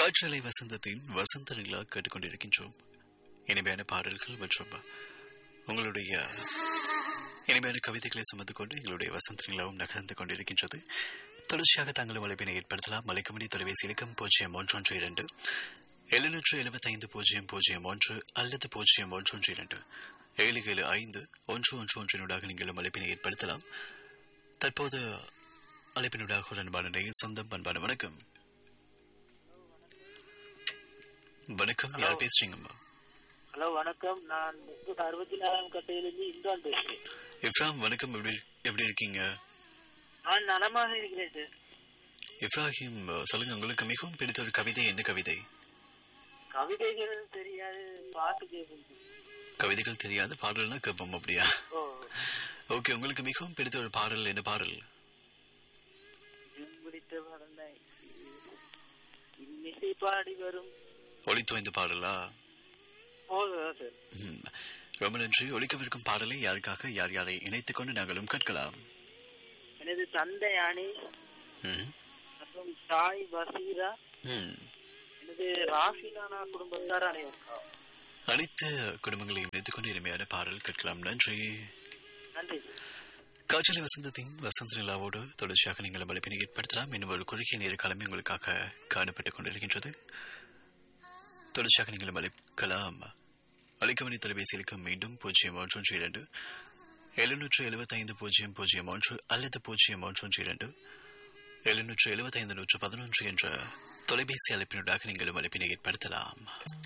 காற்றலை வசந்தத்தின் வசந்த நிலா கேட்டுக்கொண்டிருக்கின்றோம் இனிமையான பாடல்கள் மற்றும் உங்களுடைய இனிமையான கவிதைகளை சுமந்து கொண்டு எங்களுடைய வசந்த நிலாவும் நகர்ந்து கொண்டிருக்கின்றது தொடர்ச்சியாக தங்களும் அழைப்பினை ஏற்படுத்தலாம் மலைக்குமணி தொலைபேசி இலக்கம் பூஜ்ஜியம் ஒன்றொன்று இரண்டு எழுநூற்று எழுபத்தைந்து பூஜ்ஜியம் பூஜ்ஜியம் ஒன்று அல்லது பூஜ்ஜியம் ஒன்றொன்று இரண்டு ஏழு ஏழு ஐந்து ஒன்று ஒன்று ஒன்றினூடாக நீங்களும் அழைப்பினை ஏற்படுத்தலாம் தற்போது அழைப்பினூடாக ஒரு அன்பான நேயர் சொந்தம் அன்பான வணக்கம் வணக்கம் யார் பேசுறீங்கம்மா ஹலோ வணக்கம் நான் முப்பது அறுபத்தி நாலாம் கட்டையிலிருந்து இந்தான் பேசுகிறேன் இப்ராஹிம் வணக்கம் எப்படி எப்படி இருக்கீங்க நான் நலமாக இருக்கிறேன் சார் இப்ராஹிம் சொல்லுங்க உங்களுக்கு மிகவும் பிடித்த ஒரு கவிதை என்ன கவிதை கவிதைகள் தெரியாது பாட்டு கேட்கும் கவிதைகள் தெரியாது பாடல்னா கேட்போம் அப்படியா ஓ ஓகே உங்களுக்கு மிகவும் பிடித்த ஒரு பாடல் என்ன பாடல் இது பிடித்த பாடலை இன்னிசை பாடி வரும் ஒளித்தோய்ந்த பாடலா போதும் சார் ம். ரொம்ப நன்றி ஒழிக்கவிருக்கும் பாடலை யாருக்காக யார் யாரை இணைத்துக் கொண்டு நாங்களும் கேட்கலாம் எனது தந்தை அணி ம். மற்றும் தாய் பசீரா ம். எனது ராஃபிலானா குடும்பத்தார் அனைவருக்கும் அனைத்து குடும்பங்களையும் இணைத்துக் கொண்டு இனிமையான பாடல் கேட்கலாம் நன்றி நன்றி சார் காற்றலை வசந்தத்தின் வசந்த நிலாவோடு தொடர்ச்சியாக நீங்கள் அழைப்பினை ஏற்படுத்தலாம் இன்னும் ஒரு குறுகிய நேர காலமே உங்களுக்காக காணப்பட்டுக் கொண்டிருக்கின்றது தொடர்ச்சியாக நீங்கள் அழைக்கலாம் அழைக்கமணி தொலைபேசியிலுக்கு மீண்டும் பூஜ்ஜியம் ஒன்றொன்று இரண்டு எழுநூற்று எழுபத்தைந்து பூஜ்ஜியம் பூஜ்ஜியம் ஒன்று அல்லது பூஜ்ஜியம் ஒன்றொன்று இரண்டு எழுநூற்று எழுபத்தைந்து நூற்று பதினொன்று என்ற தொலைபேசி அழைப்பினூடாக நீங்களும் அழைப்பினை ஏற்படுத்தலாம்